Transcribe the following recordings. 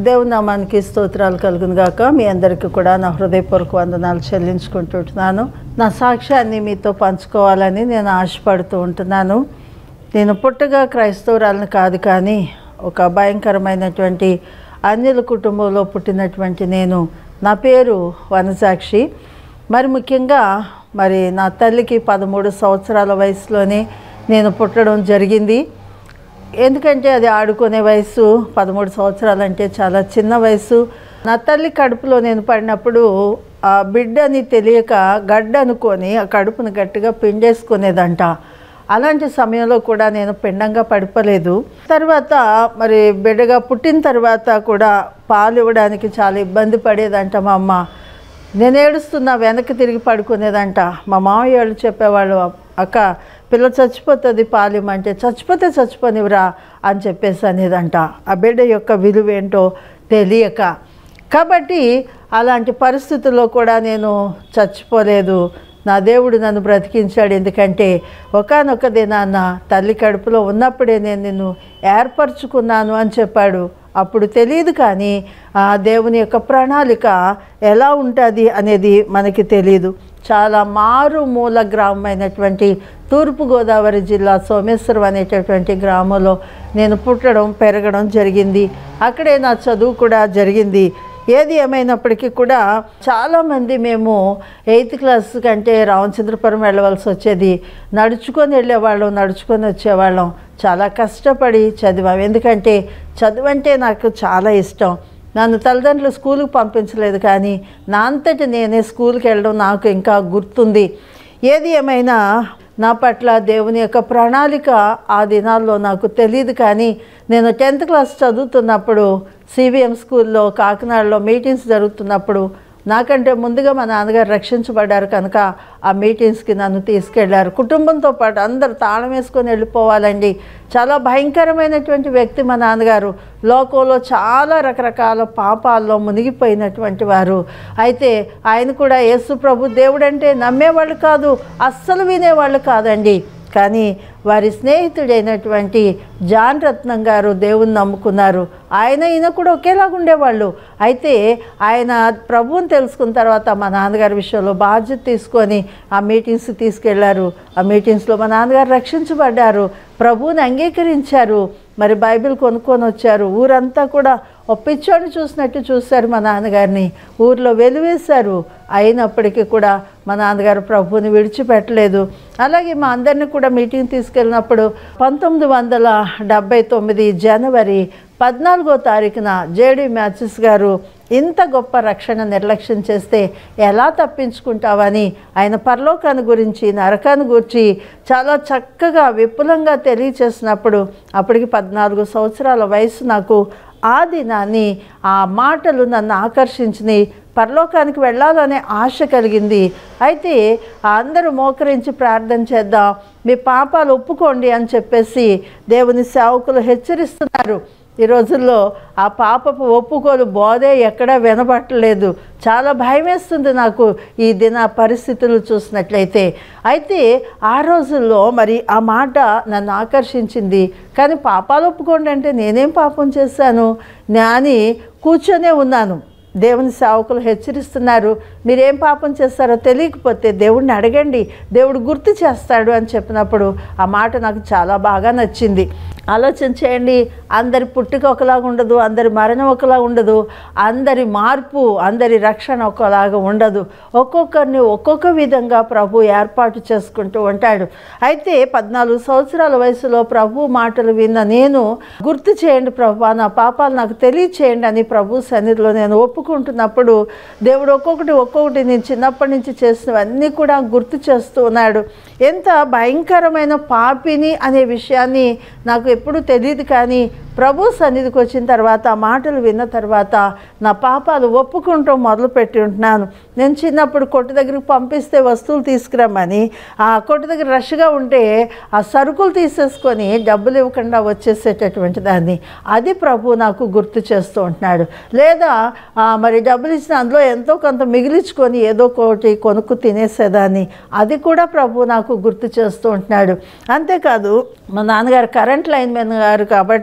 దేవుని నామానికి స్తోత్రాలు కలుగును గాక మీ అందరికీ కూడా నా హృదయపూర్వక వందనాలు చెల్లించుకుంటుంటున్నాను నా సాక్ష్యాన్ని మీతో పంచుకోవాలని నేను ఆశపడుతూ ఉంటున్నాను నేను పుట్టగా క్రైస్తవురాలను కాదు కానీ ఒక భయంకరమైనటువంటి అన్యుల కుటుంబంలో పుట్టినటువంటి నేను నా పేరు వనసాక్షి మరి ముఖ్యంగా మరి నా తల్లికి పదమూడు సంవత్సరాల వయసులోనే నేను పుట్టడం జరిగింది ఎందుకంటే అది ఆడుకునే వయసు పదమూడు సంవత్సరాలు అంటే చాలా చిన్న వయసు నా తల్లి కడుపులో నేను పడినప్పుడు ఆ బిడ్డని తెలియక గడ్డ అనుకొని ఆ కడుపును గట్టిగా పిండేసుకునేదంట అలాంటి సమయంలో కూడా నేను పిండంగా పడిపోలేదు తర్వాత మరి బిడ్డగా పుట్టిన తర్వాత కూడా పాలు ఇవ్వడానికి చాలా ఇబ్బంది పడేదంట మా అమ్మ నేను ఏడుస్తున్నా వెనక్కి తిరిగి పడుకునేదంట మా మామయ్య వాళ్ళు చెప్పేవాళ్ళు అక్క పిల్ల చచ్చిపోతుంది పాలిమంటే చచ్చిపోతే చచ్చిపోనివ్వరా అని చెప్పేసి అనేదంట ఆ బిడ్డ యొక్క విలువ ఏంటో తెలియక కాబట్టి అలాంటి పరిస్థితుల్లో కూడా నేను చచ్చిపోలేదు నా దేవుడు నన్ను బ్రతికించాడు ఎందుకంటే ఒకనొక దినాన్న తల్లి కడుపులో ఉన్నప్పుడే నేను నిన్ను ఏర్పరచుకున్నాను అని చెప్పాడు అప్పుడు తెలియదు కానీ ఆ దేవుని యొక్క ప్రణాళిక ఎలా ఉంటుంది అనేది మనకి తెలియదు చాలా మారుమూల గ్రామమైనటువంటి తూర్పుగోదావరి జిల్లా సోమేశ్వరం అనేటటువంటి గ్రామంలో నేను పుట్టడం పెరగడం జరిగింది అక్కడే నా చదువు కూడా జరిగింది ఏది ఏమైనప్పటికీ కూడా చాలామంది మేము ఎయిత్ క్లాస్ కంటే రామచంద్రపురం వెళ్ళవలసి వచ్చేది నడుచుకొని వెళ్ళేవాళ్ళం నడుచుకొని వచ్చేవాళ్ళం చాలా కష్టపడి చదివాం ఎందుకంటే చదువు అంటే నాకు చాలా ఇష్టం నన్ను తల్లిదండ్రులు స్కూల్కి పంపించలేదు కానీ నా అంతటి నేనే స్కూల్కి వెళ్ళడం నాకు ఇంకా గుర్తుంది ఏది ఏమైనా నా పట్ల దేవుని యొక్క ప్రణాళిక ఆ దినాల్లో నాకు తెలియదు కానీ నేను టెన్త్ క్లాస్ చదువుతున్నప్పుడు సిబిఎం స్కూల్లో కాకినాడలో మీటింగ్స్ జరుగుతున్నప్పుడు నాకంటే ముందుగా మా నాన్నగారు రక్షించబడ్డారు కనుక ఆ మీటింగ్స్కి నన్ను తీసుకెళ్లారు కుటుంబంతో పాటు అందరు తాళం వేసుకొని వెళ్ళిపోవాలండి చాలా భయంకరమైనటువంటి వ్యక్తి మా నాన్నగారు లోకంలో చాలా రకరకాల పాపాల్లో మునిగిపోయినటువంటి వారు అయితే ఆయన కూడా యేసు ప్రభు దేవుడంటే నమ్మేవాళ్ళు కాదు అస్సలు వినేవాళ్ళు కాదండి కానీ వారి స్నేహితుడైనటువంటి జాన్ రత్నం గారు దేవుని నమ్ముకున్నారు ఆయన ఈయన కూడా ఒకేలాగా ఉండేవాళ్ళు అయితే ఆయన ప్రభువుని తెలుసుకున్న తర్వాత మా నాన్నగారి విషయంలో బాధ్యత తీసుకొని ఆ మీటింగ్స్కి తీసుకెళ్లారు ఆ మీటింగ్స్లో మా నాన్నగారు రక్షించబడ్డారు ప్రభువుని అంగీకరించారు మరి బైబిల్ కొనుక్కొని వచ్చారు ఊరంతా కూడా ఓ పిచ్చోడిని చూసినట్టు చూశారు మా నాన్నగారిని ఊర్లో వెలివేశారు అయినప్పటికీ కూడా మా నాన్నగారు ప్రభువుని విడిచిపెట్టలేదు అలాగే మా అందరిని కూడా మీటింగ్ తీసుకెళ్ళినప్పుడు పంతొమ్మిది వందల డెబ్భై తొమ్మిది జనవరి పద్నాలుగో తారీఖున జేడి మ్యాచెస్ గారు ఇంత గొప్ప రక్షణ నిర్లక్ష్యం చేస్తే ఎలా తప్పించుకుంటావని ఆయన పరలోకాన్ని గురించి నరకాన్ని గురించి చాలా చక్కగా విపులంగా తెలియచేసినప్పుడు అప్పటికి పద్నాలుగు సంవత్సరాల వయసు నాకు ఆ దినాన్ని ఆ మాటలు నన్ను ఆకర్షించినాయి పరలోకానికి వెళ్ళాలనే ఆశ కలిగింది అయితే అందరూ మోకరించి ప్రార్థన చేద్దాం మీ పాపాలు ఒప్పుకోండి అని చెప్పేసి దేవుని సేవకులు హెచ్చరిస్తున్నారు ఈ రోజుల్లో ఆ పాపపు ఒప్పుకోలు బోధే ఎక్కడా వినబట్టలేదు చాలా భయం వేస్తుంది నాకు ఈ దిన పరిస్థితులు చూసినట్లయితే అయితే ఆ రోజుల్లో మరి ఆ మాట నన్ను ఆకర్షించింది కానీ పాపాలు ఒప్పుకోండి అంటే నేనేం పాపం చేశాను అని కూర్చొనే ఉన్నాను దేవుని సేవకులు హెచ్చరిస్తున్నారు మీరేం పాపం చేస్తారో తెలియకపోతే దేవుడిని అడగండి దేవుడు గుర్తు చేస్తాడు అని చెప్పినప్పుడు ఆ మాట నాకు చాలా బాగా నచ్చింది ఆలోచన చేయండి అందరి పుట్టుక ఒకలాగా ఉండదు అందరి మరణం ఒకలాగా ఉండదు అందరి మార్పు అందరి రక్షణ ఒకలాగా ఉండదు ఒక్కొక్కరిని ఒక్కొక్క విధంగా ప్రభు ఏర్పాటు చేసుకుంటూ ఉంటాడు అయితే పద్నాలుగు సంవత్సరాల వయసులో ప్రభు మాటలు విన్న నేను గుర్తు చేయండి ప్రభు నా పాపాలు నాకు తెలియచేయండి అని ప్రభు సన్నిధిలో నేను ఒప్పుకుంటున్నప్పుడు దేవుడు ఒక్కొక్కటి ఒక్కొక్కటి నేను చిన్నప్పటి నుంచి చేసినవన్నీ కూడా గుర్తు చేస్తూ ఉన్నాడు ఎంత భయంకరమైన పాపిని అనే విషయాన్ని నాకు ఎప్పుడూ తెలియదు కానీ ప్రభు సన్నిధికి వచ్చిన తర్వాత ఆ మాటలు విన్న తర్వాత నా పాపాలు ఒప్పుకుంటూ మొదలుపెట్టి ఉంటున్నాను నేను చిన్నప్పుడు కొట్టు దగ్గరికి పంపిస్తే వస్తువులు తీసుకురమ్మని ఆ కొట్టు దగ్గర రష్గా ఉంటే ఆ సరుకులు తీసేసుకొని డబ్బులు ఇవ్వకుండా వచ్చేసేటటువంటి దాన్ని అది ప్రభు నాకు గుర్తు చేస్తూ ఉంటున్నాడు లేదా ఆ, మరి డబ్బులు ఇచ్చిన అందులో ఎంతో కొంత మిగిలించుకొని ఏదో ఒకటి కొనుక్కు తినేసేదాన్ని అది కూడా ప్రభు నాకు గుర్తు చేస్తూ ఉంటున్నాడు అంతేకాదు మా నాన్నగారు కరెంట్ లైన్ మెన్ గారు కాబట్టి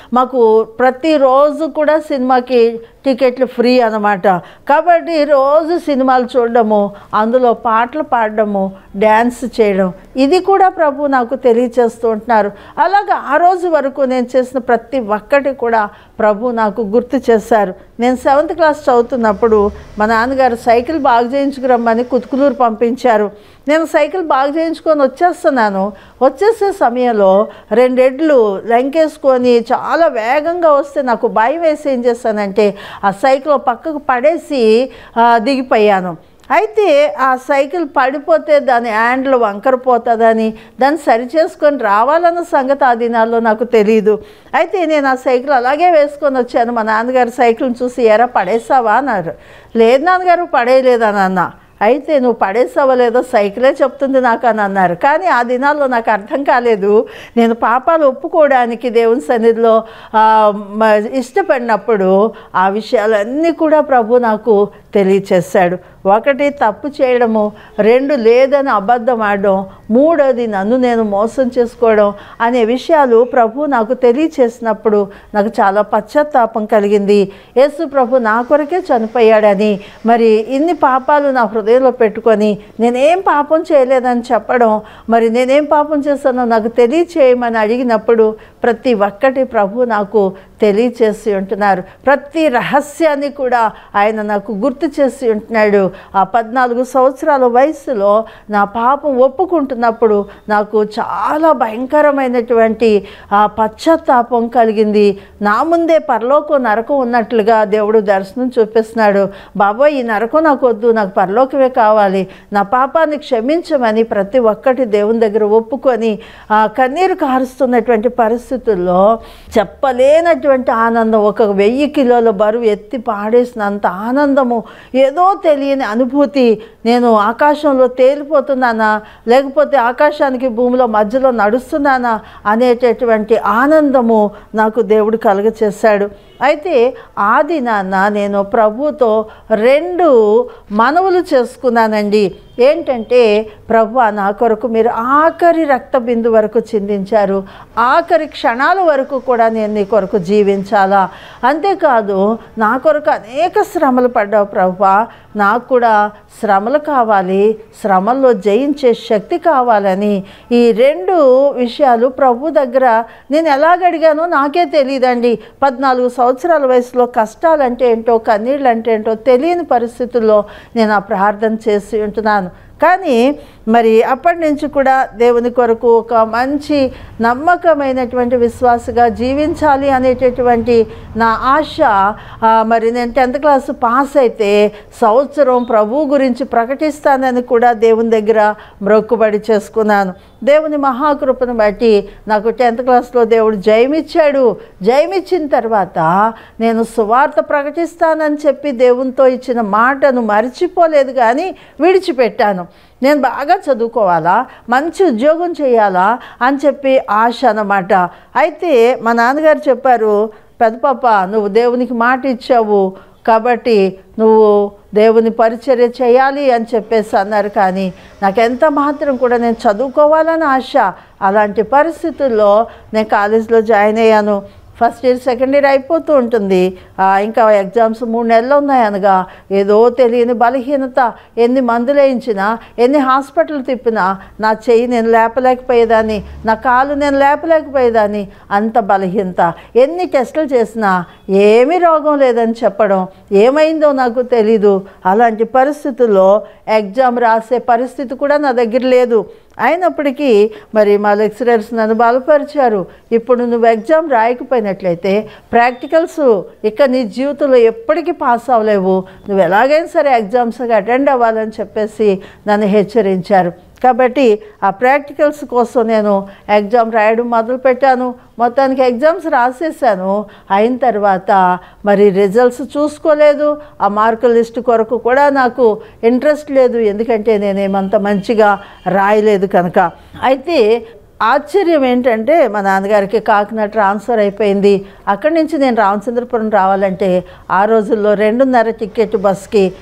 మాకు ప్రతిరోజు కూడా సినిమాకి టికెట్లు ఫ్రీ అన్నమాట కాబట్టి రోజు సినిమాలు చూడడము అందులో పాటలు పాడడము డ్యాన్స్ చేయడం ఇది కూడా ప్రభు నాకు తెలియచేస్తూ ఉంటున్నారు అలాగా ఆ రోజు వరకు నేను చేసిన ప్రతి ఒక్కటి కూడా ప్రభు నాకు గుర్తు చేశారు నేను సెవెంత్ క్లాస్ చదువుతున్నప్పుడు మా నాన్నగారు సైకిల్ బాగు చేయించుకురమ్మని కుతుకులూరు పంపించారు నేను సైకిల్ బాగు చేయించుకొని వచ్చేస్తున్నాను వచ్చేసే సమయంలో రెండెడ్లు లంకేసుకొని చాలా వేగంగా వస్తే నాకు భయం వేసి ఏం చేస్తానంటే ఆ సైకిల్ ఓ పక్కకు పడేసి ఆ, దిగిపోయాను అయితే ఆ సైకిల్ పడిపోతే దాని హ్యాండ్లు వంకర పోతుందని దాన్ని సరి చేసుకొని రావాలన్న సంగతి ఆ దినాల్లో నాకు తెలియదు అయితే నేను ఆ సైకిల్ అలాగే వేసుకొని వచ్చాను మా నాన్నగారు సైకిల్ని చూసి ఎరా పడేసావా అన్నారు లేదు నాన్నగారు పడేయలేదని అన్న అయితే నువ్వు పడేసావో లేదో సైకిలే చెప్తుంది నాకు అని అన్నారు కానీ ఆ దినాల్లో నాకు అర్థం కాలేదు నేను పాపాలు ఒప్పుకోవడానికి దేవుని సన్నిధిలో ఆ, మ- ఇష్టపడినప్పుడు ఆ విషయాలన్నీ కూడా ప్రభు నాకు తెలియచేశాడు ఒకటి తప్పు చేయడము రెండు లేదని అబద్ధం ఆడడం మూడోది నన్ను నేను మోసం చేసుకోవడం అనే విషయాలు ప్రభు నాకు తెలియచేసినప్పుడు నాకు చాలా పశ్చాత్తాపం కలిగింది యేసు ప్రభు నా కొరకే చనిపోయాడని మరి ఇన్ని పాపాలు నా హృదయంలో పెట్టుకొని నేనేం పాపం చేయలేదని చెప్పడం మరి నేనేం పాపం చేస్తానో నాకు తెలియచేయమని అడిగినప్పుడు ప్రతి ఒక్కటి ప్రభు నాకు తెలియచేసి ఉంటున్నారు ప్రతి రహస్యాన్ని కూడా ఆయన నాకు గుర్తు చేసి ఉంటున్నాడు ఆ పద్నాలుగు సంవత్సరాల వయసులో నా పాపం ఒప్పుకుంటున్నప్పుడు నాకు చాలా భయంకరమైనటువంటి ఆ పశ్చాత్తాపం కలిగింది నా ముందే పరలోకం నరకం ఉన్నట్లుగా దేవుడు దర్శనం చూపిస్తున్నాడు బాబోయ్ ఈ నరకం నాకు వద్దు నాకు పరలోకమే కావాలి నా పాపాన్ని క్షమించమని ప్రతి ఒక్కటి దేవుని దగ్గర ఒప్పుకొని ఆ కన్నీరు కారుస్తున్నటువంటి పరిస్థితుల్లో చెప్పలేనటువంటి ఆనందం ఒక వెయ్యి కిలోల బరువు ఎత్తి పాడేసినంత ఆనందము ఏదో తెలియని అనుభూతి నేను ఆకాశంలో తేలిపోతున్నానా లేకపోతే ఆకాశానికి భూమిలో మధ్యలో నడుస్తున్నానా అనేటటువంటి ఆనందము నాకు దేవుడు కలుగచేశాడు అయితే ఆ దినాన నేను ప్రభుతో రెండు మనవులు చేసుకున్నానండి ఏంటంటే ప్రభు నా కొరకు మీరు ఆఖరి రక్త బిందు వరకు చిందించారు ఆఖరి క్షణాల వరకు కూడా నేను నీ కొరకు జీవించాలా అంతేకాదు నా కొరకు అనేక శ్రమలు పడ్డావు ప్రభు నాకు కూడా శ్రమలు కావాలి శ్రమల్లో జయించే శక్తి కావాలని ఈ రెండు విషయాలు ప్రభు దగ్గర నేను ఎలాగడిగానో నాకే తెలియదండి పద్నాలుగు సంవత్సరాల వయసులో కష్టాలంటే ఏంటో కన్నీళ్ళు అంటే ఏంటో తెలియని పరిస్థితుల్లో నేను ఆ ప్రార్థన చేసి ఉంటున్నాను కానీ మరి అప్పటి నుంచి కూడా దేవుని కొరకు ఒక మంచి నమ్మకమైనటువంటి విశ్వాసగా జీవించాలి అనేటటువంటి నా ఆశ ఆ, మరి నేను టెన్త్ క్లాస్ పాస్ అయితే సంవత్సరం ప్రభు గురించి ప్రకటిస్తానని కూడా దేవుని దగ్గర మ్రొక్కుబడి చేసుకున్నాను దేవుని మహాకృపను బట్టి నాకు టెన్త్ క్లాస్లో దేవుడు జయమిచ్చాడు జయమిచ్చిన తర్వాత నేను సువార్త ప్రకటిస్తానని చెప్పి దేవునితో ఇచ్చిన మాటను మర్చిపోలేదు కానీ విడిచిపెట్టాను నేను బాగా చదువుకోవాలా మంచి ఉద్యోగం చేయాలా అని చెప్పి ఆశ అన్నమాట అయితే మా నాన్నగారు చెప్పారు పెద్ద పాప నువ్వు దేవునికి మాట ఇచ్చావు కాబట్టి నువ్వు దేవుని పరిచర్య చేయాలి అని చెప్పేసి అన్నారు కానీ నాకు ఎంత మాత్రం కూడా నేను చదువుకోవాలని ఆశ అలాంటి పరిస్థితుల్లో నేను కాలేజీలో జాయిన్ అయ్యాను ఫస్ట్ ఇయర్ సెకండ్ ఇయర్ అయిపోతూ ఉంటుంది ఆ, ఇంకా ఎగ్జామ్స్ మూడు నెలలు ఉన్నాయి అనగా ఏదో తెలియని బలహీనత ఎన్ని మందులు వేయించినా ఎన్ని హాస్పిటల్ తిప్పినా నా చెయ్యి నేను లేపలేకపోయేదాన్ని నా కాలు నేను లేపలేకపోయేదాన్ని అంత బలహీనత ఎన్ని టెస్టులు చేసినా ఏమీ రోగం లేదని చెప్పడం ఏమైందో నాకు తెలీదు అలాంటి పరిస్థితుల్లో ఎగ్జామ్ రాసే పరిస్థితి కూడా నా దగ్గర లేదు అయినప్పటికీ మరి మా లెక్చరర్స్ నన్ను బలపరిచారు ఇప్పుడు నువ్వు ఎగ్జామ్ రాయకపోయినట్లయితే ప్రాక్టికల్స్ ఇక నీ జీవితంలో ఎప్పటికీ పాస్ అవ్వలేవు నువ్వు ఎలాగైనా సరే ఎగ్జామ్స్కి అటెండ్ అవ్వాలని చెప్పేసి నన్ను హెచ్చరించారు కాబట్టి ఆ ప్రాక్టికల్స్ కోసం నేను ఎగ్జామ్ రాయడం మొదలుపెట్టాను మొత్తానికి ఎగ్జామ్స్ రాసేసాను అయిన తర్వాత మరి రిజల్ట్స్ చూసుకోలేదు ఆ మార్కుల లిస్ట్ కొరకు కూడా నాకు ఇంట్రెస్ట్ లేదు ఎందుకంటే నేనేమంత మంచిగా రాయలేదు కనుక అయితే ఆశ్చర్యం ఏంటంటే మా నాన్నగారికి కాకినాడ ట్రాన్స్ఫర్ అయిపోయింది అక్కడి నుంచి నేను రామచంద్రపురం రావాలంటే ఆ రోజుల్లో రెండున్నర టికెట్ బస్కి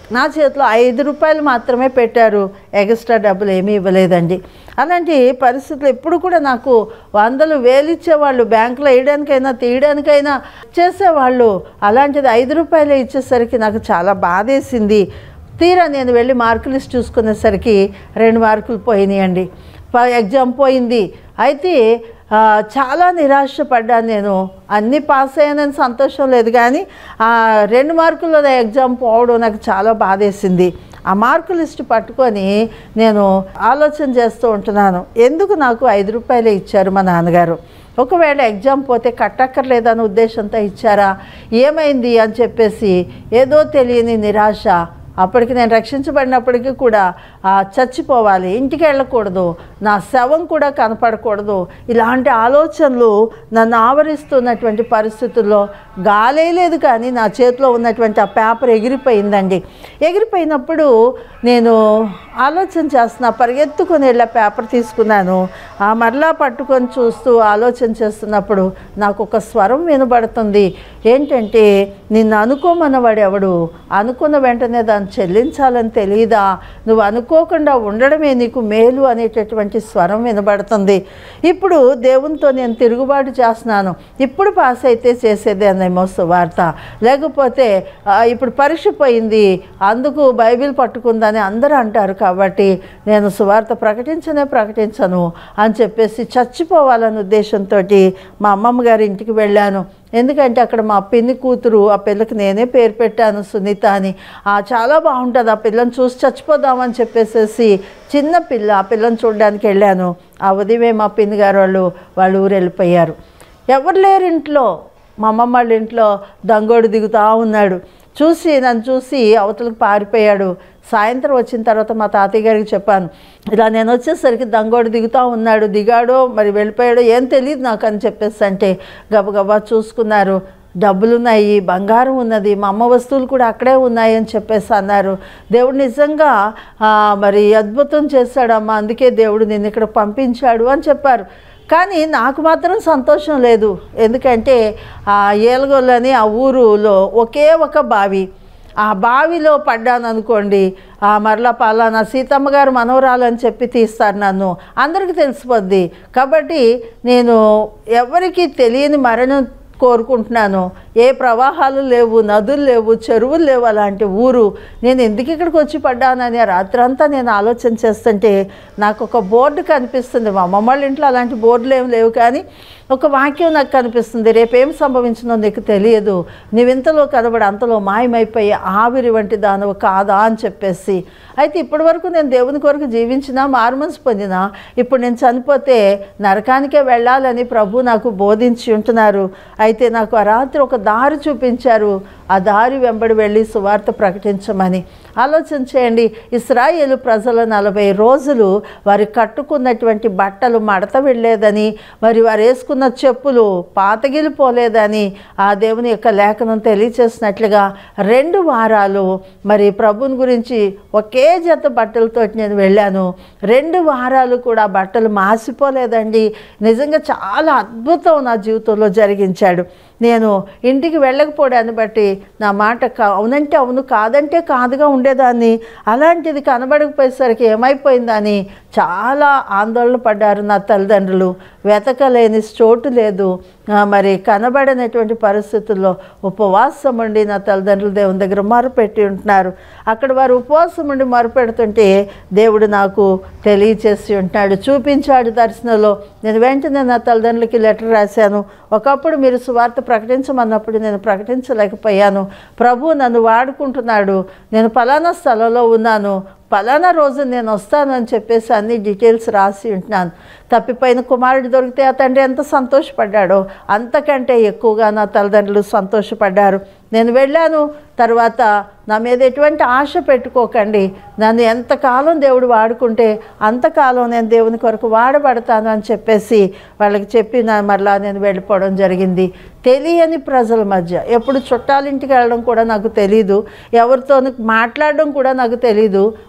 నా చేతిలో ఐదు రూపాయలు మాత్రమే పెట్టారు ఎక్స్ట్రా డబ్బులు ఏమీ ఇవ్వలేదండి అలాంటి పరిస్థితులు ఎప్పుడు కూడా నాకు వందలు వేలు ఇచ్చేవాళ్ళు బ్యాంకులో వేయడానికైనా తీయడానికైనా చేసేవాళ్ళు అలాంటిది ఐదు రూపాయలు ఇచ్చేసరికి నాకు చాలా బాధేసింది తీరా నేను వెళ్ళి మార్కులు లిస్ట్ చూసుకునేసరికి రెండు మార్కులు పోయినాయండి ప- ఎగ్జామ్ పోయింది అయితే ఆ, చాలా నిరాశపడ్డాను నేను అన్నీ పాస్ అయ్యానని సంతోషం లేదు కానీ ఆ రెండు మార్కుల్లో నా ఎగ్జామ్ పోవడం నాకు చాలా బాధేసింది ఆ మార్కు లిస్ట్ పట్టుకొని నేను ఆలోచన చేస్తూ ఉంటున్నాను ఎందుకు నాకు ఐదు రూపాయలే ఇచ్చారు మా నాన్నగారు ఒకవేళ ఎగ్జామ్ పోతే కట్టక్కర్లేదన్న ఉద్దేశంతో ఇచ్చారా ఏమైంది అని చెప్పేసి ఏదో తెలియని నిరాశ అప్పటికి నేను రక్షించబడినప్పటికీ కూడా ఆ, చచ్చిపోవాలి ఇంటికి వెళ్ళకూడదు నా శవం కూడా కనపడకూడదు ఇలాంటి ఆలోచనలు నన్ను ఆవరిస్తున్నటువంటి పరిస్థితుల్లో గాలే లేదు కానీ నా చేతిలో ఉన్నటువంటి ఆ పేపర్ ఎగిరిపోయిందండి ఎగిరిపోయినప్పుడు నేను ఆలోచన చేస్తున్నా పరిగెత్తుకొని వెళ్ళి పేపర్ తీసుకున్నాను ఆ మరలా పట్టుకొని చూస్తూ ఆలోచన చేస్తున్నప్పుడు నాకు ఒక స్వరం వినబడుతుంది ఏంటంటే నిన్ను అనుకోమన్నవాడు ఎవడు అనుకున్న వెంటనే దాన్ని చెల్లించాలని తెలియదా నువ్వు అనుకోకుండా ఉండడమే నీకు మేలు అనేటటువంటి స్వరం వినబడుతుంది ఇప్పుడు దేవునితో నేను తిరుగుబాటు చేస్తున్నాను ఇప్పుడు పాస్ అయితే చేసేదేనేమో సువార్త లేకపోతే ఆ, ఇప్పుడు పరీక్ష పోయింది అందుకు బైబిల్ పట్టుకుందని అందరూ అంటారు కాబట్టి నేను సువార్త ప్రకటించనే ప్రకటించను అని చెప్పేసి చచ్చిపోవాలనే ఉద్దేశంతో మా అమ్మమ్మ గారి ఇంటికి వెళ్ళాను ఎందుకంటే అక్కడ మా పిన్ని కూతురు ఆ పిల్లకి నేనే పేరు పెట్టాను సునీత అని ఆ చాలా బాగుంటుంది ఆ పిల్లని చూసి చచ్చిపోదామని చెప్పేసేసి చిన్న పిల్ల ఆ పిల్లని చూడడానికి వెళ్ళాను ఆ ఉదయమే మా పిన్ని గారు వాళ్ళు వాళ్ళు ఊరు వెళ్ళిపోయారు ఎవరు లేరు ఇంట్లో మా అమ్మమ్మ వాళ్ళ ఇంట్లో దంగోడు దిగుతా ఉన్నాడు చూసి నన్ను చూసి అవతలకు పారిపోయాడు సాయంత్రం వచ్చిన తర్వాత మా తాతయ్య గారికి చెప్పాను ఇలా నేను వచ్చేసరికి దంగోడు దిగుతా ఉన్నాడు దిగాడో మరి వెళ్ళిపోయాడో ఏం తెలియదు నాకు అని చెప్పేసి అంటే గబగబా చూసుకున్నారు డబ్బులున్నాయి బంగారం ఉన్నది మా అమ్మ వస్తువులు కూడా అక్కడే ఉన్నాయి అని చెప్పేసి అన్నారు దేవుడు నిజంగా ఆ, మరి అద్భుతం చేశాడమ్మా అందుకే దేవుడు నిన్ను ఇక్కడ పంపించాడు అని చెప్పారు కానీ నాకు మాత్రం సంతోషం లేదు ఎందుకంటే ఆ ఏలగొల్లని ఆ ఊరులో ఒకే ఒక బావి ఆ బావిలో పడ్డాను అనుకోండి ఆ మరలా పలానా సీతమ్మ గారు మనవరాలు అని చెప్పి తీస్తారు నన్ను అందరికీ తెలిసిపోద్ది కాబట్టి నేను ఎవరికి తెలియని మరణం కోరుకుంటున్నాను ఏ ప్రవాహాలు లేవు నదులు లేవు చెరువులు లేవు అలాంటి ఊరు నేను ఎందుకు ఇక్కడికి వచ్చి పడ్డానని ఆ రాత్రంతా నేను ఆలోచన చేస్తుంటే నాకు ఒక బోర్డు కనిపిస్తుంది మా అమ్మమ్మ వాళ్ళ ఇంట్లో అలాంటి బోర్డులు ఏమి లేవు కానీ ఒక వాక్యం నాకు కనిపిస్తుంది రేపేం సంభవించిందో నీకు తెలియదు నీవింతలో కనబడి అంతలో మాయమైపోయి ఆవిరి వంటి దానవు కాదా అని చెప్పేసి అయితే ఇప్పటి వరకు నేను దేవుని కొరకు జీవించినా మారుమనసు పొందినా ఇప్పుడు నేను చనిపోతే నరకానికే వెళ్ళాలని ప్రభు నాకు బోధించి ఉంటున్నారు అయితే నాకు ఆ రాత్రి ఒక దారి చూపించారు ఆ దారి వెంబడి వెళ్ళి సువార్త ప్రకటించమని ఆలోచన చేయండి ఇస్రాయేలు ప్రజల నలభై రోజులు వారి కట్టుకున్నటువంటి బట్టలు మడత వెళ్ళేదని మరి వారు వేసుకున్న చెప్పులు పాతగిలిపోలేదని ఆ దేవుని యొక్క లేఖనం తెలియచేసినట్లుగా రెండు వారాలు మరి ప్రభుని గురించి ఒకే జత బట్టలతో నేను వెళ్ళాను రెండు వారాలు కూడా బట్టలు మాసిపోలేదండి నిజంగా చాలా అద్భుతం నా జీవితంలో జరిగించాడు నేను ఇంటికి వెళ్ళకపోవడాన్ని బట్టి నా మాట కా- అవునంటే అవును కాదంటే కాదుగా ఉండేదాన్ని అలాంటిది కనబడకపోయేసరికి ఏమైపోయిందని చాలా ఆందోళన పడ్డారు నా తల్లిదండ్రులు వెతకలేని చోటు లేదు ఆ, మరి కనబడనటువంటి పరిస్థితుల్లో ఉపవాసం ఉండి నా తల్లిదండ్రులు దేవుని దగ్గర మొరపెట్టి ఉంటున్నారు అక్కడ వారు ఉపవాసం ఉండి మొరపెడుతుంటే దేవుడు నాకు తెలియచేసి ఉంటున్నాడు చూపించాడు దర్శనంలో నేను వెంటనే నా తల్లిదండ్రులకి లెటర్ రాశాను ఒకప్పుడు మీరు సువార్త ప్రకటించమన్నప్పుడు నేను ప్రకటించలేకపోయాను ప్రభు నన్ను వాడుకుంటున్నాడు నేను పలానా స్థలంలో ఉన్నాను పలానా రోజు నేను వస్తాను అని చెప్పేసి అన్ని డీటెయిల్స్ రాసి ఉంటున్నాను తప్పిపోయిన కుమారుడు దొరికితే ఆ తండ్రి ఎంత సంతోషపడ్డాడో అంతకంటే ఎక్కువగా నా తల్లిదండ్రులు సంతోషపడ్డారు నేను వెళ్ళాను తర్వాత నా మీద ఎటువంటి ఆశ పెట్టుకోకండి నన్ను ఎంతకాలం దేవుడు వాడుకుంటే అంతకాలం నేను దేవుని కొరకు వాడబడతాను అని చెప్పేసి వాళ్ళకి చెప్పి నా మరలా నేను వెళ్ళిపోవడం జరిగింది తెలియని ప్రజల మధ్య ఎప్పుడు చుట్టాలింటికి వెళ్ళడం కూడా నాకు తెలీదు ఎవరితో మాట్లాడడం కూడా నాకు తెలీదు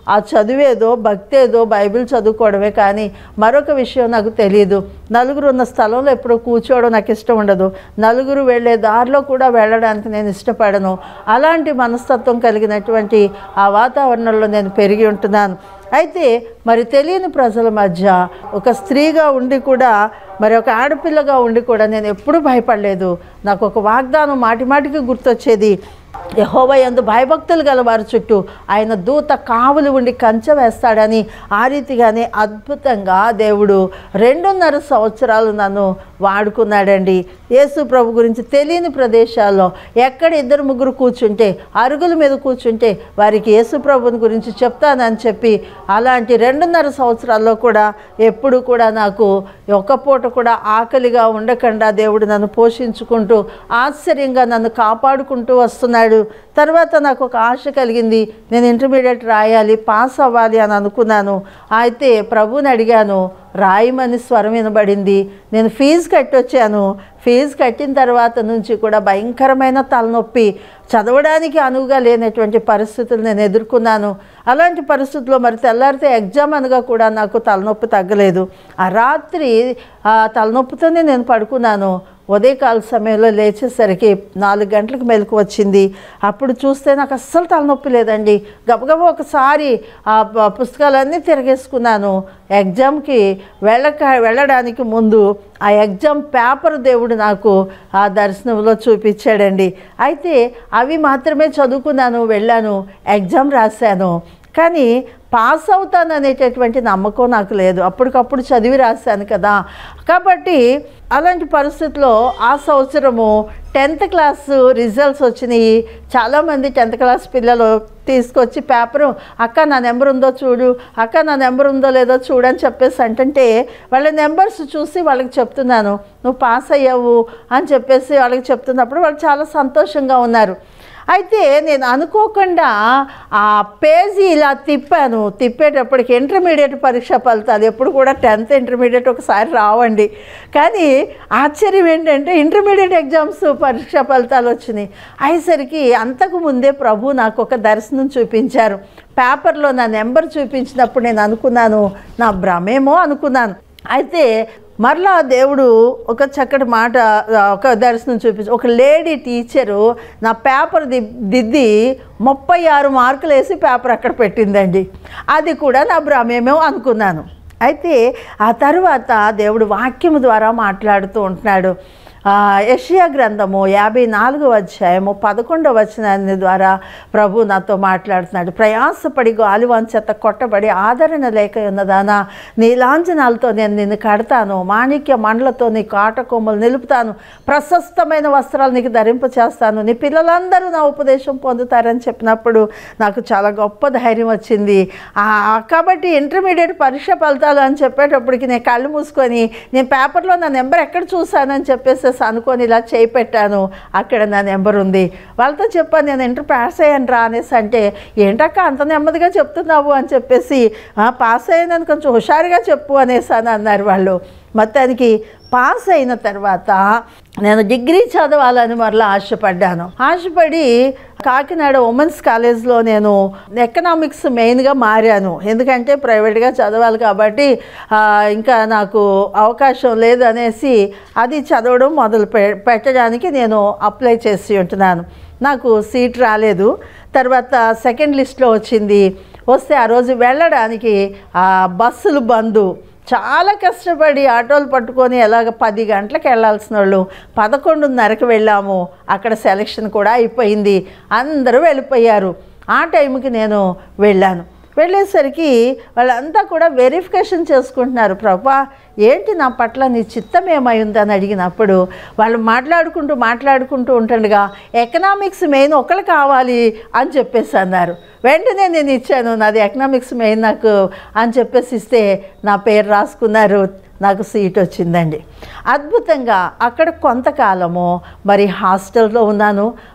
ఆ చదివేదో భక్తేదో బైబిల్ చదువుకోవడమే కానీ మరొక విషయం నాకు తెలియదు నలుగురు ఉన్న స్థలంలో ఎప్పుడు కూర్చోవడం నాకు ఇష్టం ఉండదు నలుగురు వెళ్ళే దారిలో కూడా వెళ్ళడానికి నేను ఇష్టపడను అలాంటి మనస్తత్వం కలిగినటువంటి ఆ వాతావరణంలో నేను పెరిగి ఉంటున్నాను అయితే మరి తెలియని ప్రజల మధ్య ఒక స్త్రీగా ఉండి కూడా మరి ఒక ఆడపిల్లగా ఉండి కూడా నేను ఎప్పుడూ భయపడలేదు నాకు ఒక వాగ్దానం మాటి మాటికి గుర్తొచ్చేది యహోవ యందు భయభక్తులు గల వారి చుట్టూ ఆయన దూత కావులు ఉండి కంచె వేస్తాడని ఆ రీతిగానే అద్భుతంగా దేవుడు రెండున్నర సంవత్సరాలు నన్ను వాడుకున్నాడండి యేసు ప్రభు గురించి తెలియని ప్రదేశాల్లో ఎక్కడ ఇద్దరు ముగ్గురు కూర్చుంటే అరుగుల మీద కూర్చుంటే వారికి యేసు ప్రభుని గురించి చెప్తానని చెప్పి అలాంటి రెండున్నర సంవత్సరాల్లో కూడా ఎప్పుడు కూడా నాకు ఒక్క పూట కూడా ఆకలిగా ఉండకుండా దేవుడు నన్ను పోషించుకుంటూ ఆశ్చర్యంగా నన్ను కాపాడుకుంటూ వస్తున్నాడు తర్వాత నాకు ఒక ఆశ కలిగింది నేను ఇంటర్మీడియట్ రాయాలి పాస్ అవ్వాలి అని అనుకున్నాను అయితే ప్రభుని అడిగాను రాయమని స్వరం వినబడింది నేను ఫీజు కట్టొచ్చాను ఫీజు కట్టిన తర్వాత నుంచి కూడా భయంకరమైన తలనొప్పి చదవడానికి అనువుగా లేనటువంటి పరిస్థితులు నేను ఎదుర్కొన్నాను అలాంటి పరిస్థితుల్లో మరి తెల్లారితే ఎగ్జామ్ అనగా కూడా నాకు తలనొప్పి తగ్గలేదు ఆ రాత్రి ఆ తలనొప్పితోనే నేను పడుకున్నాను ఉదయకాల సమయంలో లేచేసరికి నాలుగు గంటలకు మెలకు వచ్చింది అప్పుడు చూస్తే నాకు అస్సలు తలనొప్పి లేదండి గబగబా ఒకసారి ఆ ప- పుస్తకాలన్నీ తిరగేసుకున్నాను ఎగ్జామ్కి వెళ్ళక వెళ్ళడానికి ముందు ఆ ఎగ్జామ్ పేపర్ దేవుడు నాకు ఆ దర్శనంలో చూపించాడండి అయితే అవి మాత్రమే చదువుకున్నాను వెళ్ళాను ఎగ్జామ్ రాశాను కానీ పాస్ అవుతాను అనేటటువంటి నమ్మకం నాకు లేదు అప్పటికప్పుడు చదివి రాశాను కదా కాబట్టి అలాంటి పరిస్థితుల్లో ఆ సంవత్సరము టెన్త్ క్లాస్ రిజల్ట్స్ వచ్చినాయి చాలామంది టెన్త్ క్లాస్ పిల్లలు తీసుకొచ్చి పేపరు అక్క నా నెంబర్ ఉందో చూడు అక్క నా నెంబర్ ఉందో లేదో చూడని చెప్పేసి అంటుంటే వాళ్ళ నెంబర్స్ చూసి వాళ్ళకి చెప్తున్నాను నువ్వు పాస్ అయ్యావు అని చెప్పేసి వాళ్ళకి చెప్తున్నప్పుడు వాళ్ళు చాలా సంతోషంగా ఉన్నారు అయితే నేను అనుకోకుండా ఆ పేజీ ఇలా తిప్పాను తిప్పేటప్పటికి ఇంటర్మీడియట్ పరీక్ష ఫలితాలు ఎప్పుడు కూడా టెన్త్ ఇంటర్మీడియట్ ఒకసారి రావండి కానీ ఆశ్చర్యం ఏంటంటే ఇంటర్మీడియట్ ఎగ్జామ్స్ పరీక్ష ఫలితాలు వచ్చినాయి అయ్యేసరికి అంతకు ముందే ప్రభు నాకు ఒక దర్శనం చూపించారు పేపర్లో నా నెంబర్ చూపించినప్పుడు నేను అనుకున్నాను నా భ్రమేమో అనుకున్నాను అయితే మరలా దేవుడు ఒక చక్కటి మాట ఆ, ఒక దర్శనం చూపించి ఒక లేడీ టీచరు నా పేపర్ ది దిద్ది ముప్పై ఆరు మార్కులు వేసి పేపర్ అక్కడ పెట్టిందండి అది కూడా నా భ్రమేమో అనుకున్నాను అయితే ఆ తర్వాత దేవుడు వాక్యము ద్వారా మాట్లాడుతూ ఉంటున్నాడు ఆ, యెషయా గ్రంథము యాభై నాలుగో అధ్యాయము పదకొండవ వచనాన్ని ద్వారా ప్రభు నాతో మాట్లాడుతున్నాడు ప్రయాసపడి గాలివాంచేత కొట్టబడి ఆదరణ లేక ఉన్నదానా నీ లాంఛనాలతో నేను నిన్ను కడతాను మాణిక్య మండలతో నీ కాట కొమ్మలు నిలుపుతాను ప్రశస్తమైన వస్త్రాలు నీకు ధరింప చేస్తాను నీ పిల్లలందరూ నా ఉపదేశం పొందుతారని చెప్పినప్పుడు నాకు చాలా గొప్ప ధైర్యం వచ్చింది ఆ, కాబట్టి ఇంటర్మీడియట్ పరీక్ష ఫలితాలు అని చెప్పేటప్పటికి నేను కళ్ళు మూసుకొని నేను పేపర్లో నా నెంబర్ ఎక్కడ చూశానని చెప్పేసి అనుకొని ఇలా చేయి పెట్టాను అక్కడ నా నెంబర్ ఉంది వాళ్ళతో చెప్పాను నేను ఇంటర్ పాస్ అయ్యాను రా అనేసి అంటే ఏంటక్క అంత నెమ్మదిగా చెప్తున్నావు అని చెప్పేసి "ఆ, పాస్ అయ్యానని కొంచెం హుషారుగా చెప్పు అనేసి అని అన్నారు వాళ్ళు మొత్తానికి పాస్ అయిన తర్వాత నేను డిగ్రీ చదవాలని మరలా ఆశపడ్డాను ఆశపడి కాకినాడ ఉమెన్స్ కాలేజ్లో నేను ఎకనామిక్స్ మెయిన్గా మారాను ఎందుకంటే ప్రైవేట్గా చదవాలి కాబట్టి ఆ, ఇంకా నాకు అవకాశం లేదు అనేసి అది చదవడం మొదలు పె పెట్టడానికి నేను అప్లై చేసి ఉంటున్నాను నాకు సీట్ రాలేదు తర్వాత సెకండ్ లిస్ట్లో వచ్చింది వస్తే ఆ రోజు వెళ్ళడానికి ఆ బస్సులు బంద్ చాలా కష్టపడి ఆటోలు పట్టుకొని ఎలాగ పది గంటలకు వెళ్ళాల్సిన వాళ్ళు పదకొండున్నరకు వెళ్ళాము అక్కడ సెలక్షన్ కూడా అయిపోయింది అందరూ వెళ్ళిపోయారు ఆ టైంకి నేను వెళ్ళాను వెళ్ళేసరికి వాళ్ళంతా కూడా వెరిఫికేషన్ చేసుకుంటున్నారు ప్రభా ఏంటి నా పట్ల నీ చిత్తం ఏమై ఉందని అడిగినప్పుడు వాళ్ళు మాట్లాడుకుంటూ మాట్లాడుకుంటూ ఉంటుండగా ఎకనామిక్స్ మెయిన్ ఒకళ్ళు కావాలి అని చెప్పేసి అన్నారు వెంటనే నేను ఇచ్చాను నాది ఎకనామిక్స్ మెయిన్ నాకు అని చెప్పేసి ఇస్తే నా పేరు రాసుకున్నారు నాకు సీట్ వచ్చిందండి అద్భుతంగా అక్కడ కొంతకాలము మరి హాస్టల్లో ఉన్నాను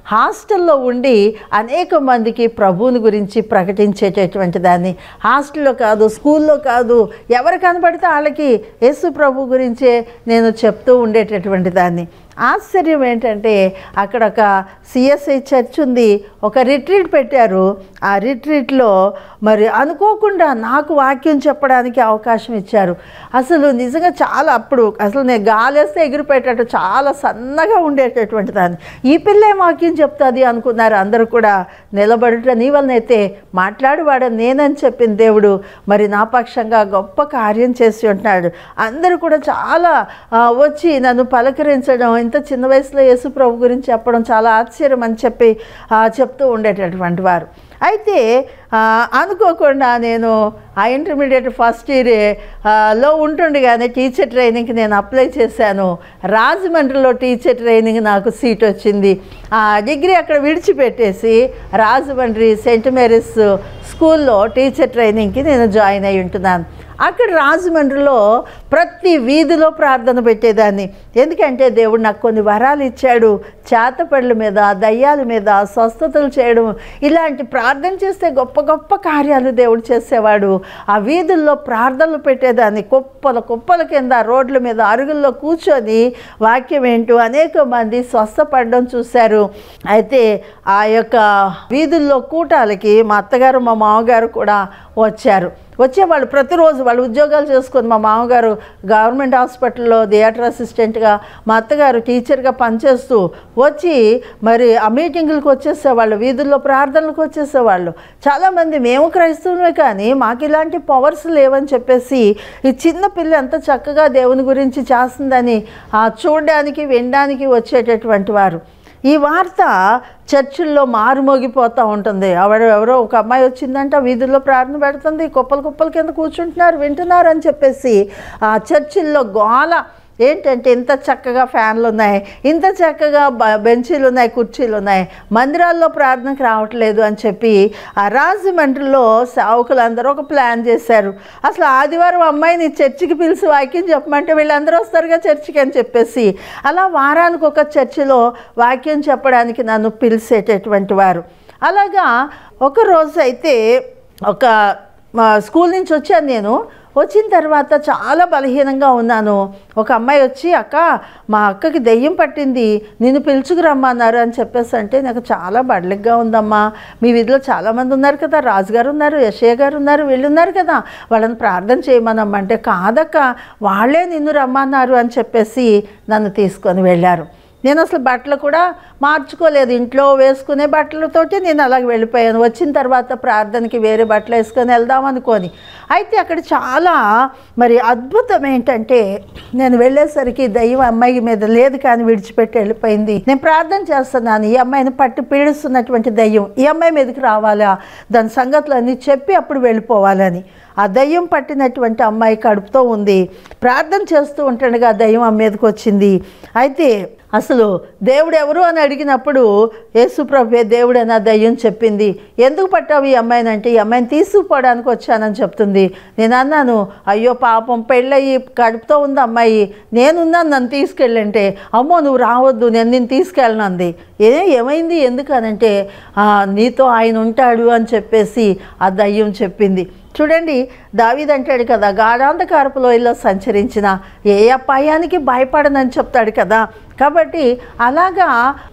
హాస్టల్లో ఉండి అనేక మందికి ప్రభువుని గురించి ప్రకటించేటటువంటి దాన్ని హాస్టల్లో కాదు స్కూల్లో కాదు ఎవరు కనబడితే వాళ్ళకి యేసు ప్రభు గురించే నేను చెప్తూ ఉండేటటువంటి దాన్ని ఆశ్చర్యం ఏంటంటే అక్కడ ఒక సిఎస్ఐ చర్చ్ ఉంది ఒక రిట్రీట్ పెట్టారు ఆ రిట్రీట్లో మరి అనుకోకుండా నాకు వాక్యం చెప్పడానికి అవకాశం ఇచ్చారు అసలు నిజంగా చాలా అప్పుడు అసలు నేను గాలేస్తే ఎగిరిపోయేటట్టు చాలా సన్నగా ఉండేటటువంటి దాన్ని ఈ పిల్లే వాక్యం చెప్తుంది అనుకున్నారు అందరూ కూడా నిలబడుట నీ వలనైతే మాట్లాడువాడ నేనని చెప్పిన దేవుడు మరి నా పక్షంగా గొప్ప కార్యం చేసి ఉంటున్నాడు అందరూ కూడా చాలా ఆ, వచ్చి నన్ను పలకరించడం ఇంత చిన్న వయసులో యేసు ప్రభు గురించి చెప్పడం చాలా ఆశ్చర్యం అని చెప్పి ఆ, చెప్తూ ఉండేటటువంటి వారు అయితే ఆ, అనుకోకుండా నేను ఆ ఇంటర్మీడియట్ ఫస్ట్ ఇయర్ లో ఉంటుండగానే టీచర్ ట్రైనింగ్కి నేను అప్లై చేశాను రాజమండ్రిలో టీచర్ ట్రైనింగ్ నాకు సీట్ వచ్చింది ఆ డిగ్రీ అక్కడ విడిచిపెట్టేసి రాజమండ్రి సెయింట్ మేరీస్ స్కూల్లో టీచర్ ట్రైనింగ్కి నేను జాయిన్ అయి ఉంటున్నాను అక్కడ రాజమండ్రిలో ప్రతి వీధిలో ప్రార్థన పెట్టేదాన్ని ఎందుకంటే దేవుడు నాకు కొన్ని వరాలు ఇచ్చాడు చేతపళ్ళ మీద దయ్యాల మీద స్వస్థతలు చేయడం ఇలాంటి ప్రార్థన చేస్తే గొప్ప గొప్ప కార్యాలు దేవుడు చేసేవాడు ఆ వీధుల్లో ప్రార్థనలు పెట్టేదాన్ని కుప్పల కుప్పల కింద రోడ్ల మీద అరుగుల్లో కూర్చొని వాక్యం ఏంటో అనేక మంది స్వస్థపడడం చూశారు అయితే ఆ యొక్క వీధుల్లో కూటాలకి మా అత్తగారు మా మామగారు కూడా వచ్చారు వచ్చేవాళ్ళు ప్రతిరోజు వాళ్ళు ఉద్యోగాలు చేసుకొని మా మామగారు గవర్నమెంట్ హాస్పిటల్లో థియేటర్ అసిస్టెంట్గా మా అత్తగారు టీచర్గా పనిచేస్తూ వచ్చి మరి ఆ మీటింగులకు వచ్చేసేవాళ్ళు వీధుల్లో ప్రార్థనలకు వచ్చేసేవాళ్ళు చాలామంది మేము క్రైస్తవులమే కానీ మాకు ఇలాంటి పవర్స్ లేవని చెప్పేసి ఈ చిన్న పిల్ల ఎంత చక్కగా దేవుని గురించి చేస్తుందని ఆ, చూడడానికి వినడానికి వచ్చేటటువంటి వారు ఈ వార్త చర్చిల్లో మారుమోగిపోతూ ఉంటుంది ఎవరు ఎవరో ఒక అమ్మాయి వచ్చిందంట వీధుల్లో ప్రార్థన పెడుతుంది కుప్పలు కుప్పల కింద కూర్చుంటున్నారు వింటున్నారు అని చెప్పేసి ఆ చర్చిల్లో గోల ఏంటంటే ఇంత చక్కగా ఫ్యాన్లు ఉన్నాయి ఇంత చక్కగా బ- బెంచీలు ఉన్నాయి కుర్చీలు ఉన్నాయి మందిరాల్లో ప్రార్థనకు రావట్లేదు అని చెప్పి ఆ రాజమండ్రిలో సేవకులందరూ ఒక ప్లాన్ చేశారు అసలు ఆదివారం అమ్మాయిని చర్చికి పిలిచి వాక్యం చెప్పమంటే వీళ్ళందరూ వస్తారుగా చర్చికి అని చెప్పేసి అలా వారానికి ఒక చర్చిలో వాక్యం చెప్పడానికి నన్ను పిలిచేటటువంటి వారు అలాగా ఒక రోజు అయితే ఒక మా స్కూల్ నుంచి వచ్చాను నేను వచ్చిన తర్వాత చాలా బలహీనంగా ఉన్నాను ఒక అమ్మాయి వచ్చి అక్క మా అక్కకి దెయ్యం పట్టింది నిన్ను పిలుచుకురమ్మన్నారు అని చెప్పేసి అంటే నాకు చాలా బడలిగ్గా ఉందమ్మా మీ వీధిలో చాలామంది ఉన్నారు కదా రాజుగారు ఉన్నారు యశయ్య గారు ఉన్నారు వీళ్ళు ఉన్నారు కదా వాళ్ళని ప్రార్థన చేయమనమ్మా అంటే కాదక్క వాళ్ళే నిన్ను రమ్మన్నారు అని చెప్పేసి నన్ను తీసుకొని వెళ్ళారు నేను అసలు బట్టలు కూడా మార్చుకోలేదు ఇంట్లో వేసుకునే బట్టలతోటి నేను అలాగ వెళ్ళిపోయాను వచ్చిన తర్వాత ప్రార్థనకి వేరే బట్టలు వేసుకొని వెళ్దాం అనుకొని అయితే అక్కడ చాలా మరి అద్భుతం ఏంటంటే నేను వెళ్ళేసరికి దైవం అమ్మాయి మీద లేదు కానీ విడిచిపెట్టి వెళ్ళిపోయింది నేను ప్రార్థన చేస్తున్నాను ఈ అమ్మాయిని పట్టి పీడిస్తున్నటువంటి దయ్యం ఈ అమ్మాయి మీదకి రావాలా దాని సంగతులన్నీ చెప్పి అప్పుడు వెళ్ళిపోవాలని ఆ దయ్యం పట్టినటువంటి అమ్మాయి కడుపుతో ఉంది ప్రార్థన చేస్తూ ఉంటుండగా ఆ దయ్యం ఆమె మీదకి వచ్చింది అయితే అసలు దేవుడు ఎవరు అని అడిగినప్పుడు యేసుప్రభే దేవుడు అని ఆ దయ్యం చెప్పింది ఎందుకు పట్టావు ఈ అమ్మాయిని అంటే ఈ అమ్మాయిని తీసుకుపోవడానికి వచ్చానని చెప్తుంది నేను అన్నాను అయ్యో పాపం పెళ్ళయి కడుపుతో ఉంది అమ్మాయి నేనున్నాను నన్ను తీసుకెళ్ళంటే అమ్మో నువ్వు రావద్దు నేను నిన్ను తీసుకెళ్ళను అంది ఏ ఏమైంది ఎందుకనంటే "ఆ, నీతో ఆయన ఉంటాడు అని చెప్పేసి ఆ దయ్యం చెప్పింది చూడండి దావీద్ అంటాడు కదా గాఢాంధకారపు లోయలో సంచరించిన ఏ అపాయానికి భయపడనని చెప్తాడు కదా కాబట్టి అలాగా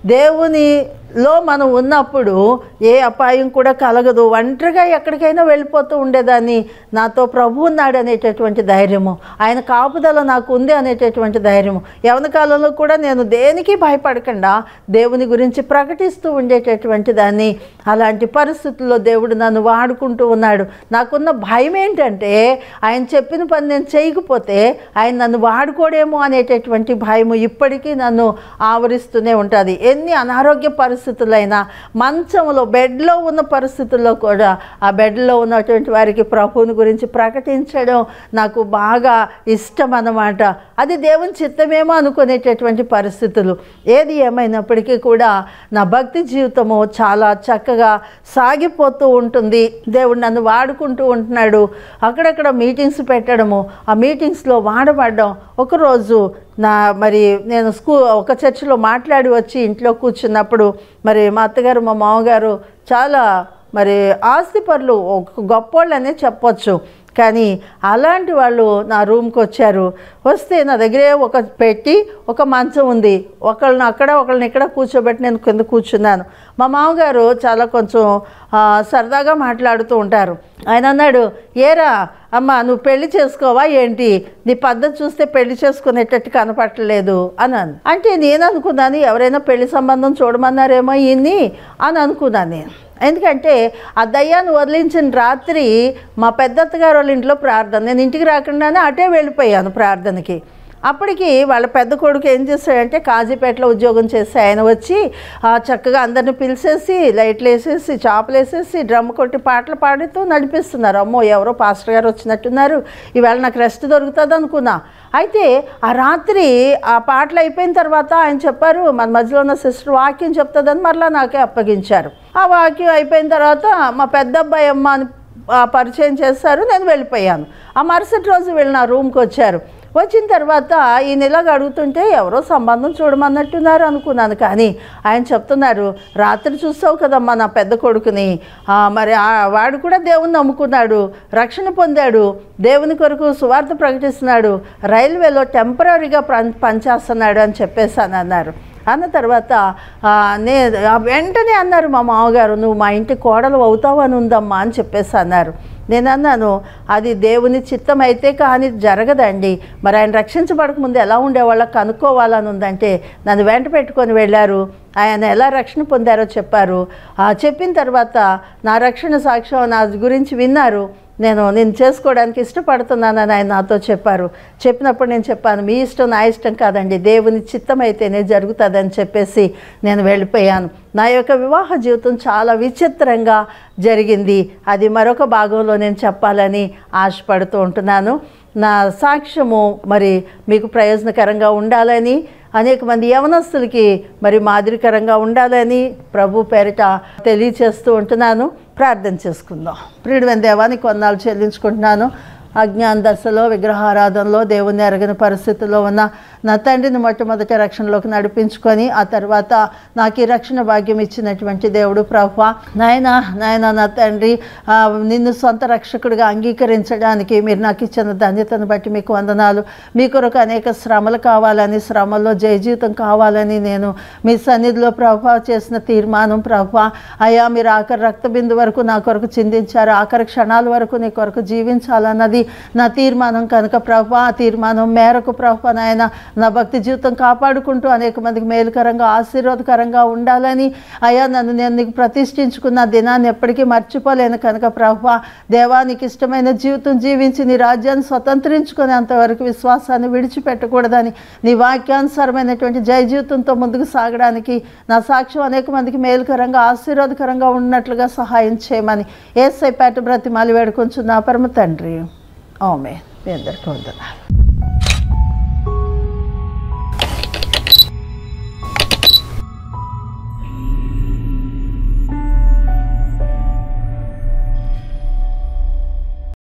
దేవునిలో మనం ఉన్నప్పుడు ఏ అపాయం కూడా కలగదు ఒంటరిగా ఎక్కడికైనా వెళ్ళిపోతూ ఉండేదాన్ని నాతో ప్రభు ఉన్నాడు అనేటటువంటి ధైర్యము ఆయన కాపుదల నాకు ఉంది అనేటటువంటి ధైర్యము యవన కాలంలో కూడా నేను దేనికి భయపడకుండా దేవుని గురించి ప్రకటిస్తూ ఉండేటటువంటి దాన్ని అలాంటి పరిస్థితుల్లో దేవుడు నన్ను వాడుకుంటూ ఉన్నాడు నాకున్న భయం ఏంటంటే ఆయన చెప్పిన పని నేను చేయకపోతే ఆయన నన్ను వాడుకోడేమో అనేటటువంటి భయము ఇప్పటికీ నన్ను ఆవరిస్తూనే ఉంటుంది ఎన్ని అనారోగ్య పరిస్థితులైనా మంచంలో బెడ్లో ఉన్న పరిస్థితుల్లో కూడా ఆ బెడ్లో ఉన్నటువంటి వారికి ప్రభువుని గురించి ప్రకటించడం నాకు బాగా ఇష్టం అన్నమాట అది దేవుని చిత్తమేమో అనుకునేటటువంటి పరిస్థితులు ఏది ఏమైనప్పటికీ కూడా నా భక్తి జీవితము చాలా చక్కగా సాగిపోతూ ఉంటుంది దేవుడు నన్ను వాడుకుంటూ ఉంటున్నాడు అక్కడక్కడ మీటింగ్స్ పెట్టడము ఆ మీటింగ్స్లో వాడబడడం ఒకరోజు నా మరి నేను స్కూ ఒక చర్చిలో మాట్లాడి వచ్చి ఇంట్లో కూర్చున్నప్పుడు మరి మా అత్తగారు మా మామగారు చాలా మరి ఆస్తిపరులు ఒక గొప్పోళ్ళనే చెప్పొచ్చు కానీ అలాంటి వాళ్ళు నా రూమ్కి వచ్చారు వస్తే నా దగ్గరే ఒక పెట్టి ఒక మంచం ఉంది ఒకళ్ళని అక్కడ ఒకళ్ళని ఇక్కడ కూర్చోబెట్టి నేను కింద కూర్చున్నాను మా మామగారు చాలా కొంచెం ఆ, సరదాగా మాట్లాడుతూ ఉంటారు ఆయన అన్నాడు ఏరా అమ్మ నువ్వు పెళ్లి చేసుకోవా ఏంటి నీ పద్ధతి చూస్తే పెళ్లి చేసుకునేటట్టు కనపట్టలేదు అన్నాను అంటే నేను అనుకున్నాను ఎవరైనా పెళ్లి సంబంధం చూడమన్నారేమో ఈయన్ని అని అనుకున్నాను నేను ఎందుకంటే ఆ దయ్యాన్ని వదిలించిన రాత్రి మా పెద్దత్తగారు వాళ్ళ ఇంట్లో ప్రార్థన నేను ఇంటికి రాకుండానే అటే వెళ్ళిపోయాను ప్రార్థనకి అప్పటికి వాళ్ళ పెద్ద కొడుకు ఏం చేశాడంటే కాజీపేటలో ఉద్యోగం చేసి ఆయన వచ్చి ఆ, చక్కగా అందరిని పిలిచేసి లైట్లు వేసేసి చాపలు వేసేసి డ్రమ్ కొట్టి పాటలు పాడుతూ నడిపిస్తున్నారు అమ్మో ఎవరో పాస్టర్ గారు వచ్చినట్టున్నారు ఈవేళ నాకు రెస్ట్ దొరుకుతుంది అనుకున్నా అయితే ఆ రాత్రి ఆ పాటలు అయిపోయిన తర్వాత ఆయన చెప్పారు మన మధ్యలో ఉన్న సిస్టర్ వాక్యం చెప్తుందని మరలా నాకే అప్పగించారు ఆ వాక్యం అయిపోయిన తర్వాత మా పెద్ద అబ్బాయి అమ్మ అని ఆ, పరిచయం చేస్తారు నేను వెళ్ళిపోయాను ఆ మరుసటి రోజు వీళ్ళు నా రూమ్కి వచ్చారు వచ్చిన తర్వాత ఈయన ఇలాగ అడుగుతుంటే ఎవరో సంబంధం చూడమన్నట్టున్నారు అనుకున్నాను కానీ ఆయన చెప్తున్నారు రాత్రి చూస్తావు కదమ్మా నా పెద్ద కొడుకుని ఆ, మరి ఆ వాడు కూడా దేవుని నమ్ముకున్నాడు రక్షణ పొందాడు దేవుని కొరకు సువార్త ప్రకటిస్తున్నాడు రైల్వేలో టెంపరీగా పని పనిచేస్తున్నాడు అని చెప్పేసాను అన్నారు అన్న తర్వాత ఆ, నే ఆ వెంటనే అన్నారు మా మామగారు నువ్వు మా ఇంటి కోడలు అవుతావు అని ఉందమ్మా అని చెప్పేసి అన్నారు నేను అన్నాను అది దేవుని చిత్తం అయితే కానీ జరగదండి మరి ఆయన రక్షించబడక ముందు ఎలా ఉండేవాళ్ళ కనుక్కోవాలని ఉందంటే నన్ను వెంట పెట్టుకొని వెళ్ళారు ఆయన ఎలా రక్షణ పొందారో చెప్పారు ఆ చెప్పిన తర్వాత నా రక్షణ సాక్ష్యం నా గురించి విన్నారు నేను నేను చేసుకోవడానికి ఇష్టపడుతున్నానని ఆయన నాతో చెప్పారు చెప్పినప్పుడు నేను చెప్పాను మీ ఇష్టం నా ఇష్టం కాదండి దేవుని చిత్తం అయితేనే జరుగుతుందని చెప్పేసి నేను వెళ్ళిపోయాను నా యొక్క వివాహ జీవితం చాలా విచిత్రంగా జరిగింది అది మరొక భాగంలో నేను చెప్పాలని ఆశపడుతూ ఉంటున్నాను నా సాక్ష్యము మరి మీకు ప్రయోజనకరంగా ఉండాలని అనేక మంది యవనస్తులకి మరి మాదిరికరంగా ఉండాలని ప్రభు పేరిట తెలియచేస్తూ ఉంటున్నాను ప్రార్థన చేసుకుందాం ప్రియుడైన దేవానికి కొన్నాళ్ళు చెల్లించుకుంటున్నాను అజ్ఞాన దశలో విగ్రహారాధనలో దేవుని ఎరగని పరిస్థితుల్లో ఉన్న నా తండ్రిని మొట్టమొదటి రక్షణలోకి నడిపించుకొని ఆ తర్వాత నాకు ఈ రక్షణ భాగ్యం ఇచ్చినటువంటి దేవుడు ప్రభు నాయన నాయన నా తండ్రి ఆ, నిన్ను సొంత రక్షకుడిగా అంగీకరించడానికి మీరు నాకు ఇచ్చిన ధన్యతను బట్టి మీకు వందనాలు మీ కొరకు అనేక శ్రమలు కావాలని శ్రమల్లో జయ జీవితం కావాలని నేను మీ సన్నిధిలో ప్రభా చేసిన తీర్మానం ప్రభా అయ్యా మీరు ఆఖరి రక్త బిందు వరకు నా కొరకు చిందించారు ఆఖరి క్షణాల వరకు నీ కొరకు జీవించాలన్నది నా తీర్మానం కనుక ప్రభా ఆ తీర్మానం మేరకు ప్రభా నాయన నా భక్తి జీవితం కాపాడుకుంటూ అనేక మందికి మేలుకరంగా ఆశీర్వాదకరంగా ఉండాలని అయ్యా నన్ను నేను నీకు ప్రతిష్ఠించుకున్న దినాన్ని ఎప్పటికీ మర్చిపోలేను కనుక ప్రభా దేవానికి ఇష్టమైన జీవితం జీవించి నీ రాజ్యాన్ని స్వతంత్రించుకునేంతవరకు విశ్వాసాన్ని విడిచిపెట్టకూడదని నీ వాక్యానుసారమైనటువంటి జయ జీవితంతో ముందుకు సాగడానికి నా సాక్ష్యం అనేక మందికి మేలుకరంగా ఆశీర్వాదకరంగా ఉన్నట్లుగా సహాయం చేయమని ఏసై పేట బ్రతిమాలి వేడుకొంచున్న పరమ తండ్రి ఆమె మీ అందరికీ వందనాలు